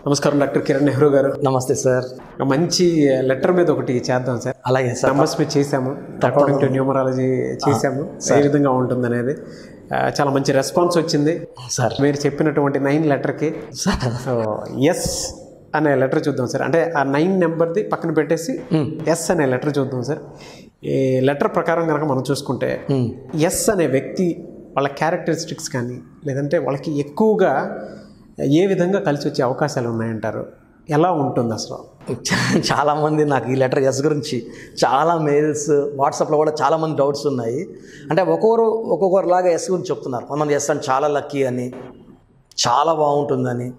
నమస్కారం డాక్టర్ కిరణ్ నెహ్రూ గారు నమస్తే సార్ ఒక మంచి లెటర్ మీద ఒకటి చేద్దాం సార్ అలాగే సార్ నంబర్స్ మీద చేసాము అకార్డింగ్ టు న్యూమరాలజీ చేసాము ఏ విధంగా ఉంటుంది అనేది చాలా మంచి రెస్పాన్స్ వచ్చింది సార్ మీరు చెప్పినటువంటి నైన్ లెటర్కి సార్ సో ఎస్ అనే లెటర్ చూద్దాం సార్ అంటే ఆ నైన్ నెంబర్ది పక్కన పెట్టేసి ఎస్ అనే లెటర్ చూద్దాం సార్ ఈ లెటర్ ప్రకారం కనుక మనం చూసుకుంటే ఎస్ అనే వ్యక్తి వాళ్ళ క్యారెక్టరిస్టిక్స్ కానీ లేదంటే వాళ్ళకి ఎక్కువగా ఏ విధంగా కలిసి వచ్చే అవకాశాలు ఉన్నాయంటారు ఎలా ఉంటుంది అసలు చా- చాలా మంది నాకు ఈ లెటర్ ఎస్ గురించి చాలా మెయిల్స్ వాట్సాప్లో కూడా చాలా మంది డౌట్స్ ఉన్నాయి అంటే ఒక్కొక్కరు ఒక్కొక్కరిలాగా ఎస్ గురించి చెప్తున్నారు కొంతమంది ఎస్ అని చాలా లక్కీ అని చాలా బాగుంటుందని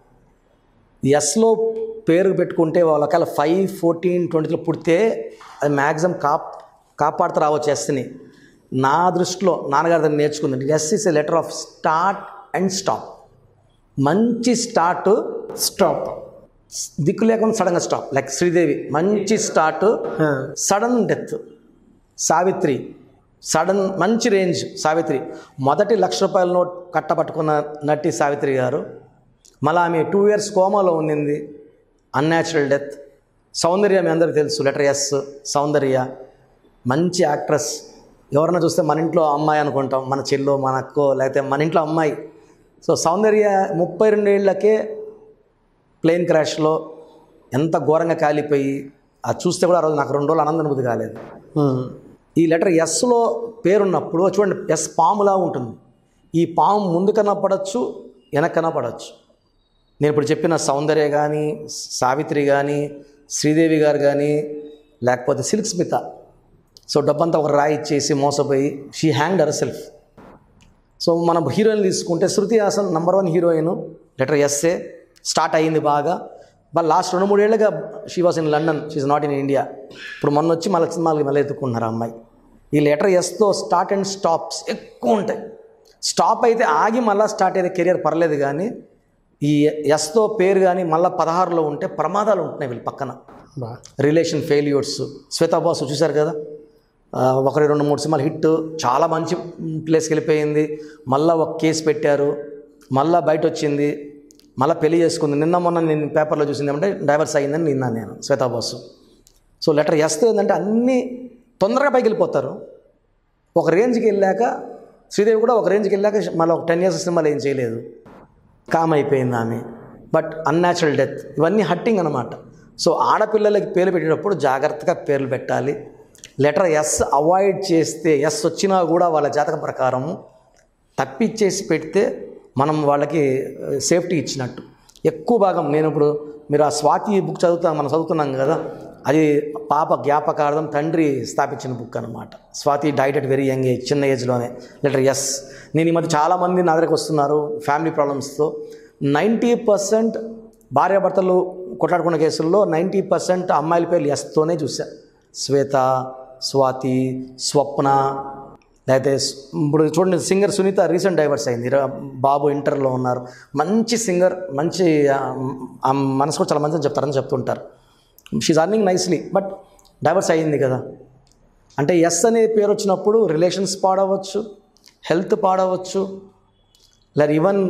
ఎస్లో పేరు పెట్టుకుంటే వాళ్ళకాల ఫైవ్ ఫోర్టీన్ ట్వంటీలో పుడితే అది మ్యాక్సిమం కాప్ కాపాడుతూ రావచ్చు ఎస్ని నా దృష్టిలో నాన్నగారి దగ్గర నేర్చుకుంది S is a letter of start and stop మంచి స్టార్ట్ స్టాప్ దిక్కు లేకుండా సడన్గా స్టాప్ లైక్ శ్రీదేవి మంచి start sudden death Savitri sudden మంచి రేంజ్ సావిత్రి మొదటి లక్ష రూపాయల నోట్ కట్టబట్టుకున్న నటి సావిత్రి గారు మళ్ళీ ఆమె టూ ఇయర్స్ కోమాలో ఉండింది అన్యాచురల్ డెత్ సౌందర్య మీ అందరికీ తెలుసు లెటర్ ఎస్ సౌందర్య మంచి యాక్ట్రెస్ ఎవరన్నా చూస్తే మన ఇంట్లో అమ్మాయి అనుకుంటాం మన చెల్లో మన అక్కో లేకపోతే మన ఇంట్లో అమ్మాయి సో సౌందర్య ముప్పై రెండేళ్లకే ప్లేన్ క్రాష్లో ఎంత ఘోరంగా కాలిపోయి అది చూస్తే కూడా ఆ రోజు నాకు రెండు రోజులు ఆనందం అనుభూతి కాలేదు ఈ లెటర్ ఎస్లో పేరున్నప్పుడు చూడండి ఎస్ పాములా ఉంటుంది ఈ పాము ముందుకన్నా పడవచ్చు వెనక్కన్నా పడవచ్చు నేను ఇప్పుడు చెప్పిన సౌందర్య కానీ సావిత్రి కానీ శ్రీదేవి గారు కానీ లేకపోతే సిల్క్ స్మిత సో డబ్బంతా ఒక రాయి ఇచ్చేసి మోసపోయి she hang herself so మనం హీరోయిన్ తీసుకుంటే Shruti Haasan number one heroine letter SA start అయ్యింది బాగా బట్ లాస్ట్ రెండు మూడేళ్ళుగా she was in London she's not in India ఇప్పుడు మొన్న వచ్చి మళ్ళీ సినిమాలకి మళ్ళీ ఎత్తుకున్నారు ఆ అమ్మాయి ఈ లెటర్ ఎస్తో స్టార్ట్ అండ్ స్టాప్స్ ఎక్కువ ఉంటాయి స్టాప్ అయితే ఆగి మళ్ళీ స్టార్ట్ అయితే కెరియర్ పర్లేదు కానీ ఈ ఎస్తో పేరు కానీ మళ్ళీ పదహారులో ఉంటే ప్రమాదాలు ఉంటున్నాయి వీళ్ళు పక్కన బా రిలేషన్ ఫెయిల్యూర్స్ శ్వేతా బాసు చూశారు కదా ఆ, ఒకరి రెండు మూడు సినిమాలు హిట్ చాలా మంచి ప్లేస్కి వెళ్ళిపోయింది మళ్ళీ ఒక కేసు పెట్టారు మళ్ళీ బయట వచ్చింది మళ్ళీ పెళ్లి చేసుకుంది నిన్న మొన్న నేను పేపర్లో చూసింది ఏమంటే డైవర్స్ అయ్యిందని నిన్నాను నేను శ్వేతా బాసు సో లెటర్ ఎస్తో ఏంటంటే అన్నీ తొందరగా పైకి వెళ్ళిపోతారు ఒక రేంజ్కి వెళ్ళాక శ్రీదేవి కూడా ఒక రేంజ్కి వెళ్ళాక మళ్ళీ ఒక టెన్ ఇయర్స్ సినిమాలు ఏం చేయలేదు కామ్ అయిపోయింది ఆమె బట్ అన్యాచురల్ డెత్ ఇవన్నీ హట్టింగ్ అనమాట సో ఆడపిల్లలకి పేర్లు పెట్టేటప్పుడు జాగ్రత్తగా పేర్లు పెట్టాలి లెటర్ ఎస్ అవాయిడ్ చేస్తే ఎస్ వచ్చినా కూడా వాళ్ళ జాతకం ప్రకారము తప్పిచ్చేసి పెడితే మనం వాళ్ళకి సేఫ్టీ ఇచ్చినట్టు ఎక్కువ భాగం నేను ఇప్పుడు మీరు ఆ స్వాతి బుక్ చదువుతాం మనం చదువుతున్నాం కదా అది పాప జ్ఞాపకార్థం తండ్రి స్థాపించిన బుక్ అనమాట Swathi died at very young age చిన్న ఏజ్లోనే లెటర్ ఎస్ నేను ఈ మధ్య చాలామంది నా దగ్గరకు వస్తున్నారు ఫ్యామిలీ ప్రాబ్లమ్స్తో నైంటీ పర్సెంట్ భార్యాభర్తలు కొట్లాడుకున్న కేసుల్లో నైంటీ పర్సెంట్ అమ్మాయిల పేర్లు ఎస్తోనే చూసా శ్వేత స్వాతి స్వప్న లేకపోతే స్- ఇప్పుడు చూడండి సింగర్ సునీత రీసెంట్ డైవర్స్ అయింది ర- బాబు ఇంటర్లో ఉన్నారు మంచి సింగర్ మంచి ఆ, ఆ మనసు కూడా చాలా మంచిగా చెప్తారని చెప్తుంటారు she's earning nicely but divorce అయ్యింది కదా అంటే ఎస్ అనే పేరు వచ్చినప్పుడు రిలేషన్స్ పాడవచ్చు హెల్త్ పాడవచ్చు లేదా ఈవెన్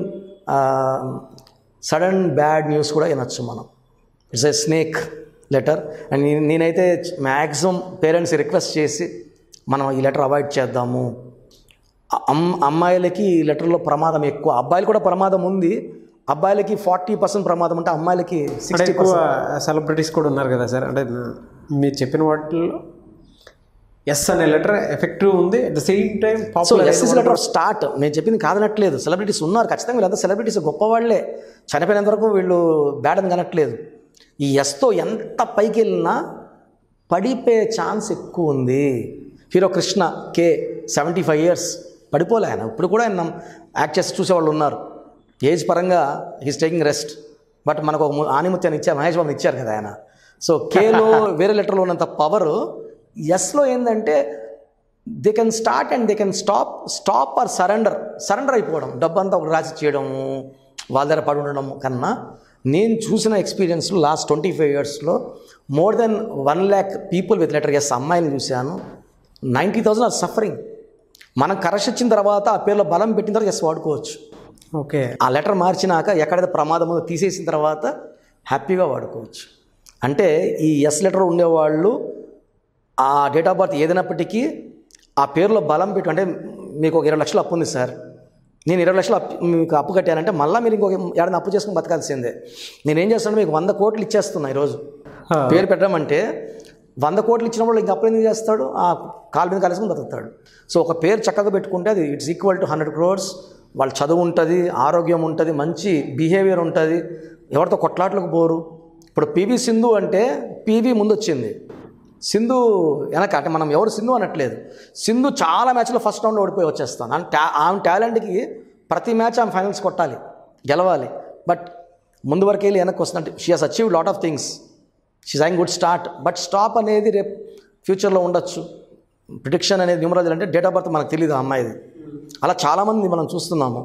సడన్ బ్యాడ్ న్యూస్ కూడా వినొచ్చు మనం it's a snake letter and నే- నేనైతే మ్యాక్సిమం పేరెంట్స్ రిక్వెస్ట్ చేసి మనం ఈ లెటర్ అవాయిడ్ చేద్దాము అ- అమ్ అమ్మాయిలకి ఈ లెటర్లో ప్రమాదం ఎక్కువ అబ్బాయిలు కూడా ప్రమాదం ఉంది అబ్బాయిలకి ఫార్టీ పర్సెంట్ ప్రమాదం ఉంటే అమ్మాయిలకి అంటే సిక్స్టీ ఎక్కువ సెలబ్రిటీస్ కూడా ఉన్నారు కదా సార్ అంటే మీరు చెప్పిన వాటిల్లో ఎస్ అనే లెటర్ ఎఫెక్టివ్ ఉంది at the same time so popular SS letter of start నేను చెప్పింది కాదనట్లేదు సెలబ్రిటీస్ ఉన్నారు ఖచ్చితంగా వీళ్ళంతా సెలబ్రిటీస్ గొప్పవాళ్లే చనిపోయినంత వరకు వీళ్ళు బ్యాడ్ అని కనట్లేదు ఈ ఎస్తో ఎంత పైకి వెళ్ళినా పడిపోయే ఛాన్స్ ఎక్కువ ఉంది హీరో కృష్ణ కే సెవెంటీ ఫైవ్ ఇయర్స్ పడిపోలే ఆయన ఇప్పుడు కూడా ఆయన యాక్ట్ చేసి చూసేవాళ్ళు ఉన్నారు ఏజ్ పరంగా హీస్ టేకింగ్ రెస్ట్ బట్ మనకు ఒక ము- ఆనిముత్యాన్ని ఇచ్చారు మహేష్ బాబుని ఇచ్చారు కదా ఆయన సో కేలో వేరే లెటర్లో ఉన్నంత పవర్ ఎస్లో ఏంటంటే they can start and they can stop stop or surrender surrender అయిపోవడం డబ్బు అంతా ఒక రాసి చేయడము వాళ్ళ దగ్గర పడి ఉండడం కన్నా నేను చూసిన ఎక్స్పీరియన్స్లో లాస్ట్ ట్వంటీ ఫైవ్ ఇయర్స్లో more than one lakh people with letter S అమ్మాయిని చూశాను నైంటీ థౌసండ్ ఆర్ సఫరింగ్ మనం కరెక్ట్ ఇచ్చిన తర్వాత ఆ పేర్లో బలం పెట్టిన తర్వాత ఎస్ వాడుకోవచ్చు ఓకే ఆ లెటర్ మార్చినాక ఎక్కడైతే ప్రమాదం ఉందో తీసేసిన తర్వాత హ్యాపీగా వాడుకోవచ్చు అంటే ఈ ఎస్ లెటర్ ఉండేవాళ్ళు ఆ డేట్ ఆఫ్ బర్త్ ఏదైనప్పటికీ ఆ పేరులో బలం పెట్టు అంటే మీకు ఒక ఇరవై లక్షలు అప్పు ఉంది సార్ నేను ఇరవై లక్షలు అప్పు మీకు అప్పు కట్టానంటే మళ్ళీ మీరు ఇంకొక ఏడాది అప్పు చేసుకుని బతకాల్సిందే నేను ఏం చేస్తాను మీకు వంద కోట్లు ఇచ్చేస్తున్నా ఈరోజు పేరు పెట్టమంటే వంద కోట్లు ఇచ్చినప్పుడు ఇంకా అప్పుడు ఎందుకు చేస్తాడు ఆ కాలు మీద కలిసి బతుకుతాడు సో ఒక పేరు చక్కగా పెట్టుకుంటే అది it's equal to hundred crores వాళ్ళ చదువు ఉంటుంది ఆరోగ్యం ఉంటుంది మంచి బిహేవియర్ ఉంటుంది ఎవరితో కొట్లాట్లకు పోరు ఇప్పుడు పివి సింధు అంటే పివి ముందు వచ్చింది సింధు వెనక అంటే మనం ఎవరు సింధు అనట్లేదు సింధు చాలా మ్యాచ్లో ఫస్ట్ రౌండ్ ఓడిపోయి వచ్చేస్తాను అంటే టా- ఆమె టాలెంట్కి ప్రతి మ్యాచ్ ఆమె ఫైనల్స్ కొట్టాలి గెలవాలి బట్ ముందు వరకు వెళ్ళి వెనక్కి వస్తుందంటే she has achieve lot of things she's ఐంగ్ గుడ్ స్టార్ట్ బట్ స్టాప్ అనేది రేపు ఫ్యూచర్లో ఉండొచ్చు ప్రిడిక్షన్ అనేది న్యూమరాలజీ అంటే డేట్ ఆఫ్ బర్త్ మనకు తెలియదు ఆ అమ్మాయిది అలా చాలామంది మనం చూస్తున్నాము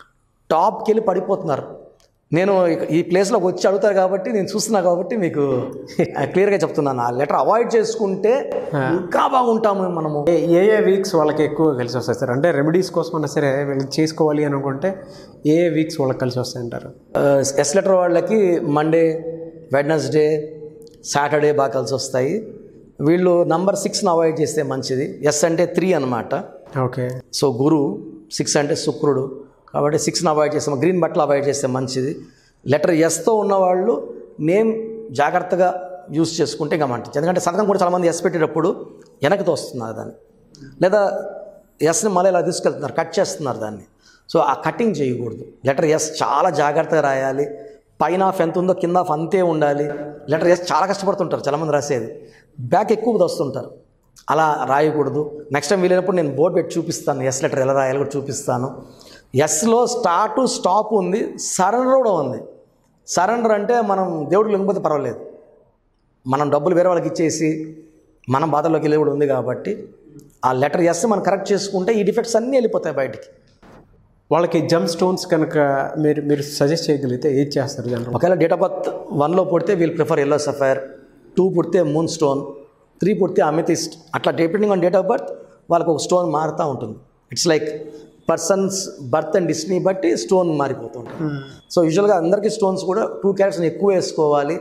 టాప్కి వెళ్ళి పడిపోతున్నారు నేను ఇక- ఈ ప్లేస్లోకి వచ్చి అడుగుతారు కాబట్టి నేను చూస్తున్నా కాబట్టి మీకు క్లియర్గా చెప్తున్నాను ఆ లెటర్ అవాయిడ్ చేసుకుంటే ఇంకా బాగుంటాము మనము ఏ ఏ ఏ వీక్స్ వాళ్ళకి ఎక్కువ కలిసి వస్తాయి సార్ అంటే రెమెడీస్ కోసం అన్నా సరే వీళ్ళు చేసుకోవాలి అని అనుకుంటే ఏ ఏ వీక్స్ వాళ్ళకి కలిసి వస్తాయి అంటారు ఎస్ లెటర్ వాళ్ళకి మండే వెడ్నెస్డే సాటర్డే బాగా కలిసి వస్తాయి వీళ్ళు నంబర్ సిక్స్ని అవాయిడ్ చేస్తే మంచిది ఎస్ అంటే త్రీ అనమాట ఓకే సో గురు సిక్స్ అంటే శుక్రుడు కాబట్టి సిక్స్ని అవాయిడ్ చేస్తాం గ్రీన్ బట్టలు అవాయిడ్ చేస్తే మంచిది లెటర్ ఎస్తో ఉన్నవాళ్ళు నేమ్ జాగ్రత్తగా యూస్ చేసుకుంటే ఇంకా మంచిది ఎందుకంటే సంతకం కూడా చాలామంది ఎస్ పెట్టేటప్పుడు వెనక్కి తోస్తున్నారు దాన్ని లేదా ఎస్ని మళ్ళీ ఇలా తీసుకెళ్తున్నారు కట్ చేస్తున్నారు దాన్ని సో ఆ కటింగ్ చేయకూడదు లెటర్ ఎస్ చాలా జాగ్రత్తగా రాయాలి పైన ఆఫ్ ఎంత ఉందో కింద ఆఫ్ అంతే ఉండాలి లెటర్ ఎస్ చాలా కష్టపడుతుంటారు చాలామంది రాసేది బ్యాక్ ఎక్కువ వస్తుంటారు అలా రాయకూడదు నెక్స్ట్ టైం వీలైనప్పుడు నేను బోర్డు పెట్టి చూపిస్తాను ఎస్ లెటర్ ఎలా రాయాలో కూడా చూపిస్తాను ఎస్లో స్టార్ట్ స్టాప్ ఉంది సరెండర్ కూడా ఉంది సరెండర్ అంటే మనం దేవుడికి లేకపోతే పర్వాలేదు మనం డబ్బులు వేరే వాళ్ళకి ఇచ్చేసి మనం బాధల్లోకి వెళ్ళి కూడా ఉంది కాబట్టి ఆ లెటర్ ఎస్ మనం కరెక్ట్ చేసుకుంటే ఈ డిఫెక్ట్స్ అన్నీ వెళ్ళిపోతాయి బయటికి వాళ్ళకి జమ్ స్టోన్స్ కనుక మీరు మీరు సజెస్ట్ చేయగలిగితే ఏది చేస్తారు జనరల్ ఒకవేళ డేట్ ఆఫ్ బర్త్ వన్లో పుడితే we'll prefer yellow sapphire two పుడితే మూన్ స్టోన్ త్రీ పుడితే అమితిస్ట్ అట్లా depending on date of birth వాళ్ళకి ఒక స్టోన్ మారుతూ ఉంటుంది it's like persons birth and డిస్నీ బట్టి స్టోన్ మారిపోతుంటుంది సో యూజువల్గా అందరికీ స్టోన్స్ కూడా టూ క్యారెట్స్ని ఎక్కువ వేసుకోవాలి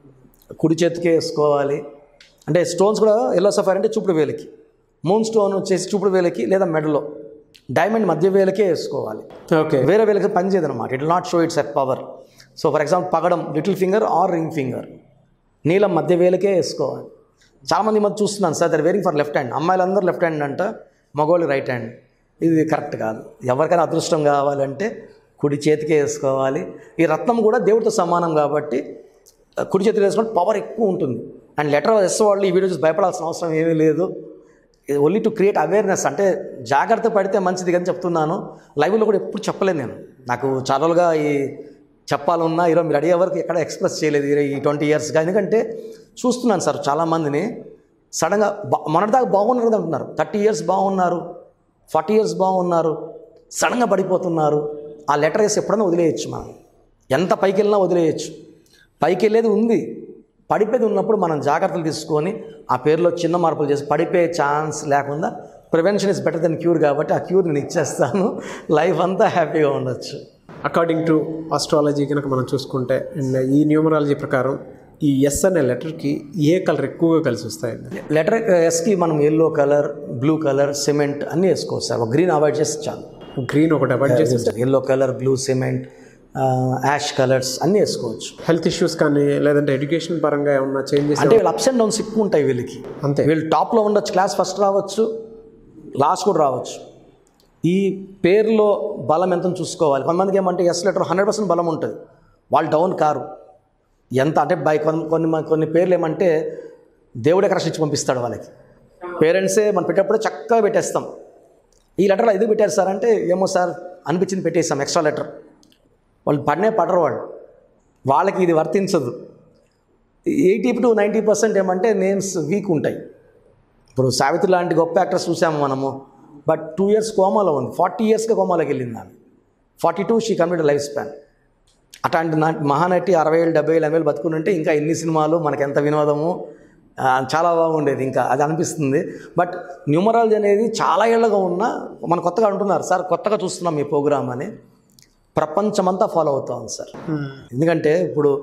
కుడి చేతికే వేసుకోవాలి అంటే స్టోన్స్ కూడా ఎల్లో సఫైర్ అంటే చూపుడు వేలకి మూన్ స్టోన్ వచ్చేసి చూపుడు వేలకి లేదా మెడలో డైమండ్ మధ్య వేలకే వేసుకోవాలి ఓకే వేరే వేలకి పనిచేయదు అనమాట it not show it's at power so for example పగడం little finger or ring finger నీలం మధ్య వేలకే వేసుకోవాలి చాలామంది ఈ మధ్య చూస్తున్నాను sir they're wearing for left hand అమ్మాయిలందరూ లెఫ్ట్ హ్యాండ్ అంట మగవాళ్ళు రైట్ హ్యాండ్ ఇది కరెక్ట్ కాదు ఎవరికైనా అదృష్టం కావాలంటే కుడి చేతికే వేసుకోవాలి ఈ రత్నం కూడా దేవుడితో సమానం కాబట్టి ఆ, కుడి చేతికి వేసుకుంటే పవర్ ఎక్కువ ఉంటుంది అండ్ లెటర్ ఎస్ వాళ్ళు ఈ వీడియో చూసి భయపడాల్సిన అవసరం ఏమీ లేదు ఓన్లీ టు క్రియేట్ అవేర్నెస్ అంటే జాగ్రత్త పడితే మంచిది కానీ చెప్తున్నాను లైవ్లో కూడా ఎప్పుడు చెప్పలేదు నేను నాకు చాలాగా ఈ చెప్పాలన్నా ఈరోజు మీరు అడిగే వరకు ఎక్కడ ఎక్స్ప్రెస్ చేయలేదు ఈ- ఈ ట్వంటీ ఇయర్స్గా ఎందుకంటే చూస్తున్నాను సార్ చాలామందిని సడన్గా బా మొన్నటిదాకా బాగున్నారు కదా అంటున్నారు థర్టీ ఇయర్స్ బాగున్నారు ఫార్టీ ఇయర్స్ బాగున్నారు సడన్గా పడిపోతున్నారు ఆ లెటర్ వేసి ఎప్పుడైనా వదిలేయచ్చు మనం ఎంత పైకి వెళ్ళినా వదిలేయచ్చు పైకి వెళ్ళేది ఉంది పడిపోయేది ఉన్నప్పుడు మనం జాగ్రత్తలు తీసుకొని ఆ పేరులో చిన్న మార్పులు చేసి పడిపోయే ఛాన్స్ లేకుండా prevention is better than cure కాబట్టి ఆ క్యూర్ నేను ఇచ్చేస్తాను లైఫ్ అంతా హ్యాపీగా ఉండొచ్చు అకార్డింగ్ టు ఆస్ట్రాలజీ కనుక మనం చూసుకుంటే అండ్ ఈ న్యూమరాలజీ ప్రకారం ఈ ఎస్ అనే లెటర్కి ఏ కలర్ ఎక్కువగా కలిసి వస్తాయండి లెటర్ ఎస్కి మనం yellow colour blue colour cement అన్నీ వేసుకోవచ్చు సార్ గ్రీన్ అవాయిడ్ చేస్తే చాలు గ్రీన్ ఒకటి అవాయిడ్ చేసి yellow colour blue cement ash colours అన్నీ వేసుకోవచ్చు హెల్త్ ఇష్యూస్ కానీ లేదంటే ఎడ్యుకేషన్ పరంగా ఏమన్నా చేంజెస్ అంటే వీళ్ళు అప్స్ అండ్ డౌన్స్ ఎక్కువ ఉంటాయి వీళ్ళకి అంతే వీళ్ళు టాప్లో ఉండొచ్చు క్లాస్ ఫస్ట్ రావచ్చు లాస్ట్ కూడా రావచ్చు ఈ పేరులో బలం ఎంత చూసుకోవాలి కొంతమందికి ఏమంటే ఎస్ లెటర్ హండ్రెడ్ పర్సెంట్ బలం ఉంటుంది వాళ్ళు డౌన్ కారు ఎంత అంటే బై కొన్ని కొన్ని కొన్ని పేర్లు ఏమంటే దేవుడే కరెక్ట్ ఇచ్చి పంపిస్తాడు వాళ్ళకి పేరెంట్సే మనం పెట్టేప్పుడే చక్కగా పెట్టేస్తాం ఈ లెటర్లో ఇది పెట్టారు సార్ అంటే ఏమో సార్ అనిపించింది పెట్టేస్తాం ఎక్స్ట్రా లెటర్ వాళ్ళు పడినే పడరు వాళ్ళు వాళ్ళకి ఇది వర్తించదు ఎయిటీ టు నైంటీ పర్సెంట్ ఏమంటే నేమ్స్ వీక్ ఉంటాయి ఇప్పుడు సావిత్రి లాంటి గొప్ప యాక్టర్స్ చూసాము మనము బట్ టూ ఇయర్స్ కోమాలో ఉంది ఫార్టీ ఇయర్స్గా కోమాలోకి వెళ్ళింది ఆమె forty two she complete life span అట్లాంటి నా మహానటి అరవై ఏళ్ళు డెబ్బై ఏళ్ళు ఎనభై ఏళ్ళు బతుకునుంటే ఇంకా ఎన్ని సినిమాలు మనకి ఎంత వినోదము ఆ, చాలా బాగుండేది ఇంకా అది అనిపిస్తుంది బట్ న్యూమరాలజీ అనేది చాలా ఏళ్ళగా ఉన్న మన కొత్తగా అంటున్నారు సార్ కొత్తగా చూస్తున్నాం మీ ప్రోగ్రామ్ అని ప్రపంచమంతా ఫాలో అవుతా ఉంది సార్ ఎందుకంటే ఇప్పుడు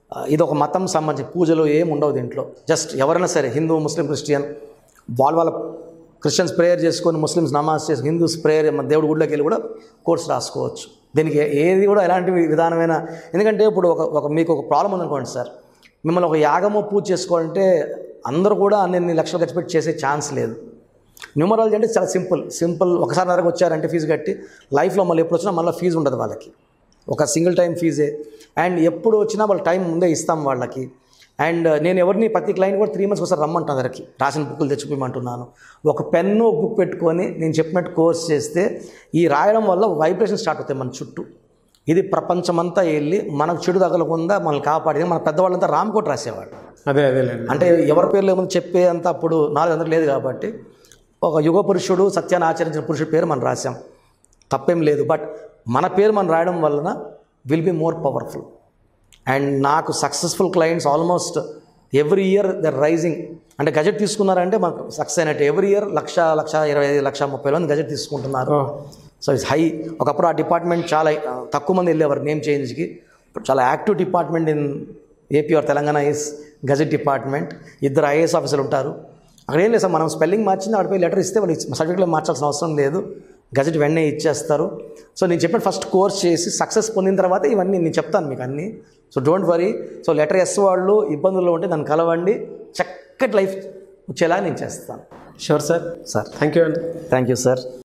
ఆ, ఇది ఒక మతం సంబంధించి పూజలు ఏం ఉండవు దీంట్లో జస్ట్ ఎవరైనా సరే హిందూ ముస్లిం క్రిస్టియన్ వాళ్ళ వాళ్ళ క్రిస్టియన్స్ ప్రేయర్ చేసుకొని ముస్లిమ్స్ నమాజ్ చేసి హిందూస్ ప్రేయర్ మన దేవుడి గుడిలోకి వెళ్ళి కూడా కోర్స్ రాసుకోవచ్చు దీనికి ఏది కూడా ఎలాంటి విధానమైన ఎందుకంటే ఇప్పుడు ఒక ఒక మీకు ఒక ప్రాబ్లం ఉందనుకోండి సార్ మిమ్మల్ని ఒక యాగమో పూజ చేసుకోవాలంటే అందరూ కూడా అన్ని లక్షలు ఖర్చు పెట్టి చేసే ఛాన్స్ లేదు న్యూమరాలజీ అంటే చాలా సింపుల్ సింపుల్ ఒకసారి నరకు వచ్చారంటే ఫీజు కట్టి లైఫ్లో మళ్ళీ ఎప్పుడు వచ్చినా మళ్ళీ ఫీజు ఉండదు వాళ్ళకి ఒక సింగిల్ టైం ఫీజే అండ్ ఎప్పుడు వచ్చినా వాళ్ళ టైం ముందే ఇస్తాం వాళ్ళకి అండ్ నేను ఎవరిని ప్రతి క్లయింట్ కూడా త్రీ మంత్స్ ఒకసారి రమ్మంటాను అందరికి రాసిన బుక్కులు తెచ్చిపోయమంటున్నాను ఒక పెన్ను ఒక బుక్ పెట్టుకొని నేను చెప్పినట్టు కోర్స్ చేస్తే ఈ రాయడం వల్ల వైబ్రేషన్ స్టార్ట్ అవుతాయి మన చుట్టూ ఇది ప్రపంచమంతా వెళ్ళి మనకు చెడు తగలకుండా మనల్ని కాపాడేది మన పెద్దవాళ్ళంతా రామకోట రాసేవాళ్ళు అదే అదేలేండి అంటే ఎవరి పేర్లు ఏమో చెప్పే అంత అప్పుడు నాలుగు అందరికి లేదు కాబట్టి ఒక యుగ పురుషుడు సత్యాన్ని ఆచరించిన పురుషుడి పేరు మనం రాసాం తప్పేం లేదు బట్ మన పేరు మనం రాయడం వలన will be more powerful and నాకు successful clients almost every year they're rising అంటే గజెట్ తీసుకున్నారంటే మనకు సక్సెస్ అయినట్టు ఎవ్రీ ఇయర్ లక్ష లక్ష ఇరవై ఐదు లక్ష ముప్పై మంది గజెట్ తీసుకుంటున్నారు ఓ సో ఇట్స్ హై ఒకప్పుడు ఆ డిపార్ట్మెంట్ చాలా ఆ, తక్కువ మంది వెళ్ళేవారు నేమ్ చేంజ్కి ఇప్పుడు చాలా active department in AP or Telangana is gazette department ఇద్దరు ఐఏఎస్ ఆఫీసర్లు ఉంటారు అక్కడ ఏం లేదు సార్ మనం స్పెల్లింగ్ మార్చింది అక్కడ పోయి లెటర్ ఇస్తే వాళ్ళు సర్టిఫికేట్లో మార్చాల్సిన అవసరం లేదు గజెట్ వెంటనే ఇచ్చేస్తారు సో నేను చెప్పిన ఫస్ట్ కోర్స్ చేసి సక్సెస్ పొందిన తర్వాత ఇవన్నీ నేను చెప్తాను మీకు అన్నీ so don't worry so letter S వాళ్ళు ఇబ్బందుల్లో ఉంటే నన్ను కలవండి చక్కటి లైఫ్ వచ్చేలా నేను చేస్తాను sure sir sir thank you అండి థ్యాంక్ యూ సార్